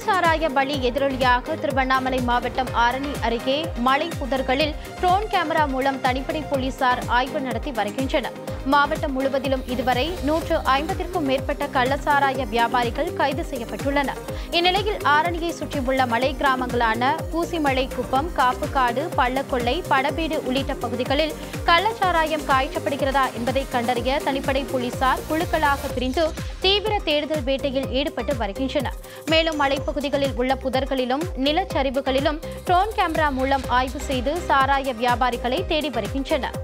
கள்ளச்சாராய பலி எதிரொலியாக திருவண்ணாமலை மாவட்டம் ஆரணி அருகே மலை புதர்களில் ட்ரோன் கேமரா மூலம் தனிப்படை போலீசார் ஆய்வு நடத்தி வருகின்றனர் மாவட்டம் முழுவதிலும் இதுவரை நூற்று ஐம்பதிற்கும் மேற்பட்ட கள்ளச்சாராய வியாபாரிகள் கைது செய்யப்பட்டுள்ளனர் இந்நிலையில் ஆரணியை சுற்றியுள்ள மலை கிராமங்களான பூசிமலை குப்பம் காப்புக்காடு பள்ளக்கொள்ளை படபீடு உள்ளிட்ட பகுதிகளில் கள்ளச்சாராயம் காய்ச்சப்படுகிறதா என்பதை கண்டறிய தனிப்படை போலீசார் குழுக்களாக பிரிந்து தீவிர தேடுதல் வேட்டையில் ஈடுபட்டு வருகின்றனர் மேலும் மலைப்பகுதிகளில் உள்ள புதர்களிலும் நிலச்சரிவுகளிலும் ட்ரோன் கேமரா மூலம் ஆய்வு செய்து சாராய வியாபாரிகளை தேடி வருகின்றனர்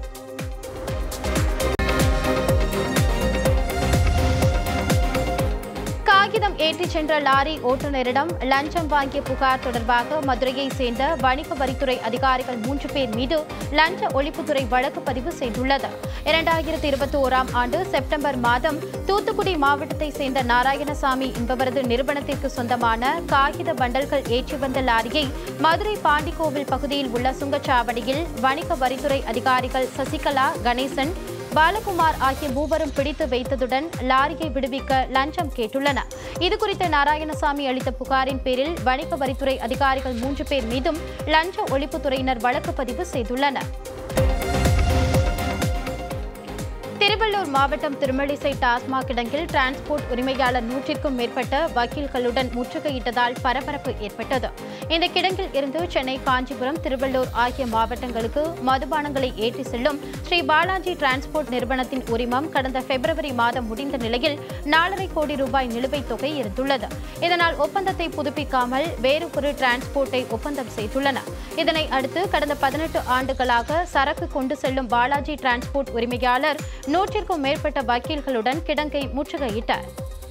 காகிதம் ஏற்றிச் சென்ற லாரி ஓட்டுநரிடம் லஞ்சம் வாங்கிய புகார் தொடர்பாக மதுரையை சேர்ந்த வணிக வரித்துறை அதிகாரிகள் மூன்று பேர் மீது லஞ்ச ஒழிப்புத்துறை வழக்கு பதிவு செய்துள்ளது இரண்டாயிரத்தி இருபத்தி ஓராம் ஆண்டு செப்டம்பர் மாதம் தூத்துக்குடி மாவட்டத்தை சேர்ந்த நாராயணசாமி என்பவரது நிறுவனத்திற்கு சொந்தமான காகித பண்டல்கள் ஏற்றி வந்த லாரியை மதுரை பாண்டிக்கோவில் பகுதியில் உள்ள சுங்கச்சாவடியில் வணிக வரித்துறை அதிகாரிகள் சசிகலா கணேசன் பாலகுமார் ஆகிய மூவரும் பிடித்து வைத்ததுடன் லாரியை விடுவிக்க லஞ்சம் கேட்டுள்ளனர் இதுகுறித்து நாராயணசாமி அளித்த புகாரின் பேரில் வணிக வரித்துறை அதிகாரிகள் மூன்று பேர் மீதும் லஞ்ச ஒழிப்புத்துறையினர் வழக்கு பதிவு செய்துள்ளனர் திருவள்ளூர் மாவட்டம் திருமழிசை டாஸ்மாக் கிடங்கில் டிரான்ஸ்போர்ட் உரிமையாளர் நூற்றிற்கும் மேற்பட்ட வக்கீல்களுடன் முற்றுகையிட்டதால் பரபரப்பு ஏற்பட்டது இந்த கிடங்கில் இருந்து சென்னை காஞ்சிபுரம் திருவள்ளூர் ஆகிய மாவட்டங்களுக்கு மதுபானங்களை ஏற்றி செல்லும் ஸ்ரீ பாலாஜி டிரான்ஸ்போர்ட் நிறுவனத்தின் உரிமம் கடந்த பிப்ரவரி மாதம் முடிந்த நிலையில் நாலரை கோடி ரூபாய் நிலுவைத் தொகை இருந்துள்ளது இதனால் ஒப்பந்தத்தை புதுப்பிக்காமல் வேறு ஒரு டிரான்ஸ்போர்ட்டை ஒப்பந்தம் செய்துள்ளனர் இதனை அடுத்து கடந்த பதினெட்டு ஆண்டுகளாக சரக்கு கொண்டு செல்லும் பாலாஜி டிரான்ஸ்போர்ட் உரிமையாளர் நூற்றிற்கும் மேற்பட்ட வக்கீல்களுடன் கிடங்கை முற்றுகையிட்டார்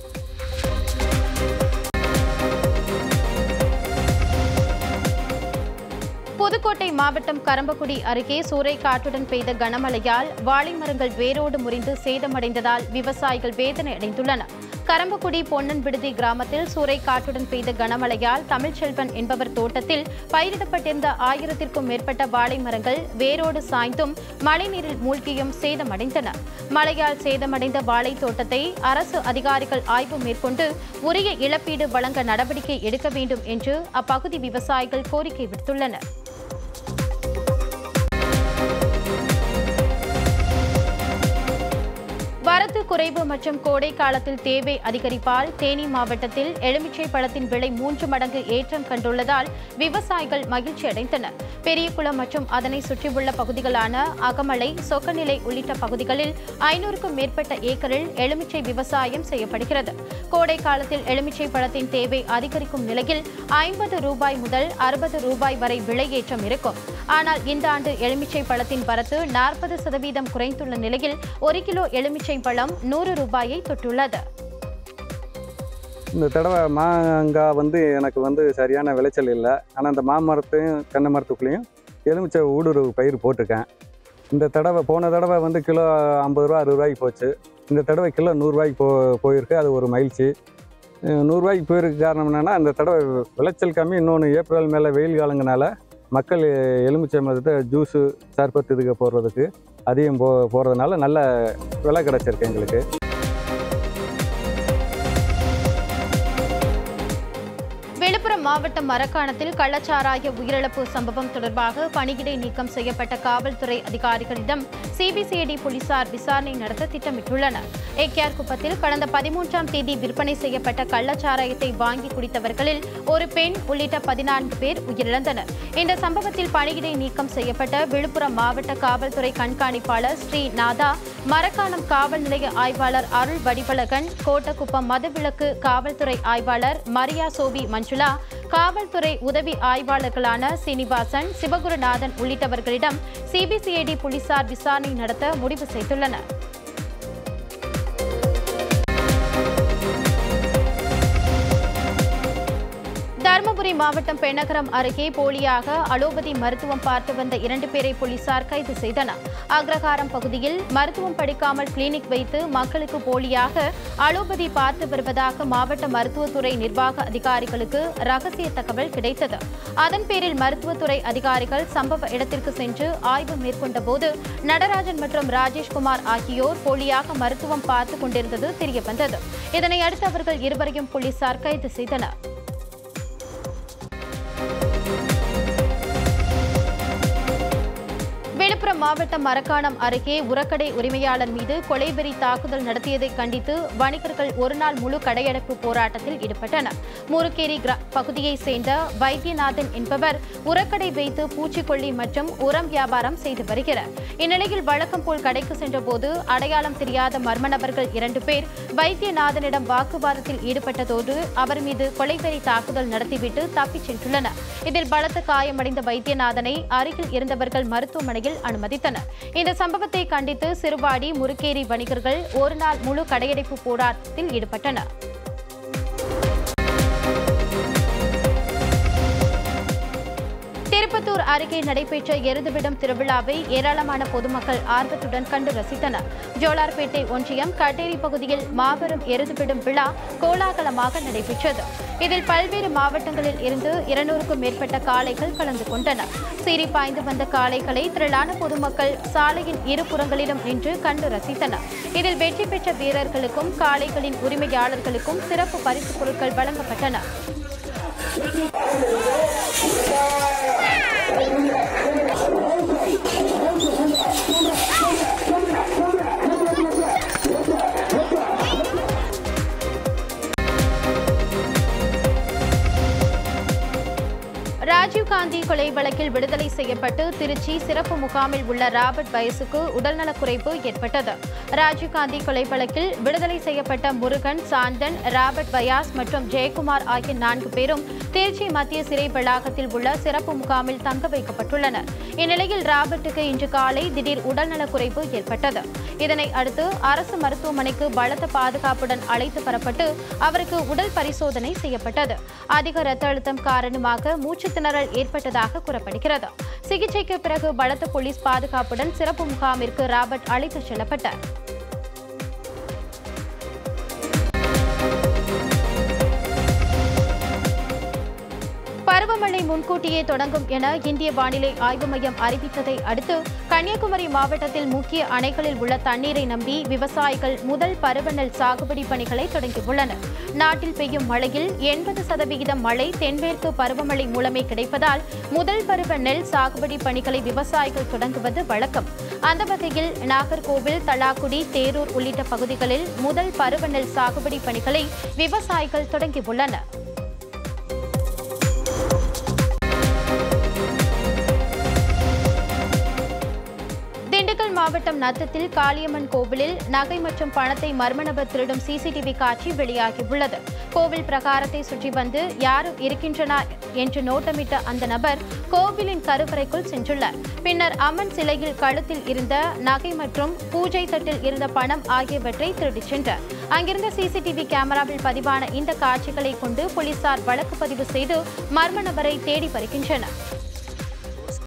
புதுக்கோட்டை மாவட்டம் கரம்பக்குடி அருகே சூறைக்காற்றுடன் பெய்த கனமழையால் வாழை மரங்கள் வேரோடு முறிந்து சேதமடைந்ததால் விவசாயிகள் வேதனை அடைந்துள்ளனர் கரம்பக்குடி பொன்னன் விடுதி கிராமத்தில் சூறைக்காற்றுடன் பெய்த கனமழையால் தமிழ்ச்செல்வன் என்பவர் தோட்டத்தில் பயிரிடப்பட்டிருந்த ஆயிரத்திற்கும் மேற்பட்ட வாழை மரங்கள் வேரோடு சாய்ந்தும் மழைநீரில் மூழ்கியும் சேதமடைந்தன மழையால் சேதமடைந்த வாழை தோட்டத்தை அரசு அதிகாரிகள் ஆய்வு மேற்கொண்டு உரிய இழப்பீடு வழங்க நடவடிக்கை எடுக்க வேண்டும் என்று அப்பகுதி விவசாயிகள் கோரிக்கை விடுத்துள்ளனர் வரத்து குறைவு மற்றும் கோடை காலத்தில் தேவை அதிகரிப்பால் தேனி மாவட்டத்தில் எலுமிச்சை பழத்தின் விலை மூன்று மடங்கு ஏற்றம் கண்டுள்ளதால் விவசாயிகள் மகிழ்ச்சி அடைந்தனர் பெரியகுளம் மற்றும் அதனை சுற்றியுள்ள பகுதிகளான அகமலை சொக்கநிலை உள்ளிட்ட பகுதிகளில் ஐநூறுக்கும் மேற்பட்ட ஏக்கரில் எலுமிச்சை விவசாயம் செய்யப்படுகிறது கோடை காலத்தில் எலுமிச்சை பழத்தின் தேவை அதிகரிக்கும் நிலையில் ஐம்பது ரூபாய் முதல் அறுபது ரூபாய் வரை விலையேற்றம் இருக்கும் ஆனால் இந்த ஆண்டு எலுமிச்சை பழத்தின் வரத்து நாற்பது சதவீதம் குறைந்துள்ள நிலையில் ஒரு கிலோ எலுமிச்சை பழம் நூறு ரூபாயை தொட்டுள்ளது இந்த தடவை மாங்காய் வந்து எனக்கு வந்து சரியான விளைச்சல் இல்லை ஆனால் இந்த மாமரத்தையும் தென்னை மரத்துக்குள்ளேயும் எலுமிச்சை ஊடுருவு பயிர் போட்டிருக்கேன் இந்த தடவை போன தடவை வந்து கிலோ ஐம்பது ரூபா அறுபது ரூபாய்க்கு போச்சு இந்த தடவை கிலோ நூறுரூவாய்க்கு போ போயிருக்கு அது ஒரு மகிழ்ச்சி அஹ் நூறுரூவாய்க்கு போயிருக்கு காரணம் என்னென்னா இந்த தடவை விளைச்சல் கம்மி இன்னொன்று ஏப்ரல் மேலே வெயில் காலங்கனால மக்கள் எலுமிச்சை மரத்தை ஜூஸு சர்பத் இதுக்கு போடுறதுக்கு அதிகம் போ போகிறதுனால நல்ல விலை கிடச்சிருக்கு எங்களுக்கு விழுப்புரம் மாவட்டம் மரக்காணத்தில் கள்ளச்சாராய உயிரிழப்பு சம்பவம் தொடர்பாக பணியிடை நீக்கம் செய்யப்பட்ட காவல்துறை அதிகாரிகளிடம் சிபிசிஐடி போலீசார் விசாரணை நடத்த திட்டமிட்டுள்ளனர் ஏகேஆர் குப்பத்தில் கடந்த பதிமூன்றாம் தேதி விற்பனை செய்யப்பட்ட கள்ளச்சாராயத்தை வாங்கி குடித்தவர்களில் ஒரு பெண் உள்ளிட்ட பதினான்கு பேர் உயிரிழந்தனர் இந்த சம்பவத்தில் பணியிடை நீக்கம் செய்யப்பட்ட விழுப்புரம் மாவட்ட காவல்துறை கண்காணிப்பாளர் ஸ்ரீ நாதா மரக்காணம் காவல் நிலைய ஆய்வாளர் அருள் வடிவழகன் கோட்டக்குப்பம் மதுவிலக்கு காவல்துறை ஆய்வாளர் மரியா சோபி மஞ்சுளா காவல்துறை உதவி ஆய்வாளர்களான சீனிவாசன் சிவகுருநாதன் உள்ளிட்டவர்களிடம் சிபிசிஐடி போலீசார் விசாரணை நடத்த முடிவு செய்துள்ளனர் தருமபுரி மாவட்டம் பெண்ணகரம் அருகே போலியாக அலோபதி மருத்துவம் பார்த்து வந்த இரண்டு பேரை போலீசார் கைது செய்தனர் அக்ரஹாரம் பகுதியில் மருத்துவம் படிக்காமல் கிளினிக் வைத்து மக்களுக்கு போலியாக அலோபதி பார்த்து வருவதாக மாவட்ட மருத்துவத்துறை நிர்வாக அதிகாரிகளுக்கு ரகசிய தகவல் கிடைத்தது அதன் பேரில் மருத்துவத்துறை அதிகாரிகள் சம்பவ இடத்திற்கு சென்று ஆய்வு மேற்கொண்ட போது நடராஜன் மற்றும் ராஜேஷ்குமார் ஆகியோர் போலியாக மருத்துவம் பார்த்து கொண்டிருந்தது தெரியவந்தது இதனை அடுத்து அவர்கள் இருவரையும் போலீசார் கைது செய்தனர் விழுப்புரம் மாவட்டம் மரக்காணம் அருகே உரக்கடை உரிமையாளர் மீது கொலைவெறி தாக்குதல் நடத்தியதை கண்டித்து வணிகர்கள் ஒருநாள் முழு கடையடைப்பு போராட்டத்தில் ஈடுபட்டனர் முருக்கேரி கிரா பகுதியைச் சேர்ந்த வைத்தியநாதன் என்பவர் உரக்கடை வைத்து பூச்சிக்கொல்லி மற்றும் உரம் வியாபாரம் செய்து வருகிறார் இந்நிலையில் வழக்கம் போல் கடைக்கு சென்றபோது அடையாளம் தெரியாத மர்ம நபர்கள் இரண்டு பேர் வைத்தியநாதனிடம் வாக்குவாதத்தில் ஈடுபட்டதோடு அவர் மீது கொலைவெறி தாக்குதல் நடத்திவிட்டு தப்பிச் சென்றுள்ளனர் இதில் பலத்த காயமடைந்த வைத்தியநாதனை அருகில் இருந்தவர்கள் மருத்துவமனையில் அனுமதித்தனர் இந்த சம்பவத்தை கண்டித்து சிறுவாடி முருக்கேரி வணிகர்கள் ஒருநாள் முழு கடையடைப்பு போராட்டத்தில் ஈடுபட்டனர் திருப்பத்தூர் அருகே நடைபெற்ற எருதுவிடும் திருவிழாவை ஏராளமான பொதுமக்கள் ஆர்வத்துடன் கண்டு ரசித்தனர் ஜோலார்பேட்டை ஒன்றியம் கட்டேரி பகுதியில் மாபெரும் எருதுவிடும் விழா கோலாகலமாக நடைபெற்றது இதில் பல்வேறு மாவட்டங்களில் இருந்து இருநூறுக்கும் மேற்பட்ட காளைகள் கலந்து கொண்டன சீறி பாய்ந்து வந்த காளைகளை திரளான பொதுமக்கள் சாலையின் இருபுறங்களிலும் நின்று கண்டு ரசித்தனர் இதில் வெற்றி பெற்ற வீரர்களுக்கும் காளைகளின் உரிமையாளர்களுக்கும் சிறப்பு பரிசுப் பொருட்கள் வழங்கப்பட்டன ராஜீவ்காந்தி கொலை வழக்கில் விடுதலை செய்யப்பட்டு திருச்சி சிறப்பு முகாமில் உள்ள ராபர்ட் வயசுக்கு உடல்நலக்குறைவு ஏற்பட்டது ராஜீவ்காந்தி கொலை வழக்கில் விடுதலை செய்யப்பட்ட முருகன் சாந்தன் ராபர்ட் வயாஸ் மற்றும் ஜெயக்குமார் ஆகிய நான்கு பேரும் திருச்சி மத்திய சிறை வளாகத்தில் உள்ள சிறப்பு முகாமில் தங்க வைக்கப்பட்டுள்ளனர் இந்நிலையில் ராபர்ட்டுக்கு இன்று காலை திடீர் உடல்நலக்குறைவு ஏற்பட்டது இதனை அடுத்து அரசு மருத்துவமனைக்கு பலத்த பாதுகாப்புடன் அழைத்து வரப்பட்டு அவருக்கு உடல் பரிசோதனை செய்யப்பட்டது அதிக இரத்த அழுத்தம் காரணமாக மூச்சு திணறல் ஏற்பட்டதாக கூறப்படுகிறது சிகிச்சைக்கு பிறகு பலத்த போலீஸ் பாதுகாப்புடன் சிறப்பு முகாமிற்கு ராபர்ட் அழைத்துச் செல்லப்பட்டார் பருவமழை முன்கூட்டியே தொடங்கும் என இந்திய வானிலை ஆய்வு மையம் அறிவித்ததை அடுத்து கன்னியாகுமரி மாவட்டத்தில் முக்கிய அணைகளில் உள்ள தண்ணீரை நம்பி விவசாயிகள் முதல் பருவநெல் சாகுபடி பணிகளை தொடங்கியுள்ளனர் நாட்டில் பெய்யும் மழையில் எண்பது சதவிகிதம் மழை தென்மேற்கு பருவமழை மூலமே கிடைப்பதால் முதல் பருவ நெல் சாகுபடி பணிகளை விவசாயிகள் தொடங்குவது வழக்கம் அந்த வகையில் நாகர்கோவில் தலாக்குடி தேரூர் உள்ளிட்ட பகுதிகளில் முதல் பருவ நெல் சாகுபடி பணிகளை விவசாயிகள் தொடங்கியுள்ளனர் திண்டுக்கல் மாவட்டம் நத்தத்தில் காளியம்மன் கோவிலில் நகை மற்றும் பணத்தை மர்ம நபர் திருடும் சிசிடிவி காட்சி வெளியாகியுள்ளது கோவில் பிரகாரத்தை சுற்றி வந்து யாரும் இருக்கின்றனா என்று நோட்டமிட்ட அந்த நபர் கோவிலின் கருவறைக்குள் சென்றுள்ளார் பின்னர் அம்மன் சிலையில் கழுத்தில் இருந்த நகை மற்றும் பூஜை தட்டில் இருந்த பணம் ஆகியவற்றை திருடிச் சென்றார் அங்கிருந்த சிசிடிவி கேமராவில் பதிவான இந்த காட்சிகளை கொண்டு போலீசார் வழக்கு பதிவு செய்து மர்ம நபரை தேடி வருகின்றனர்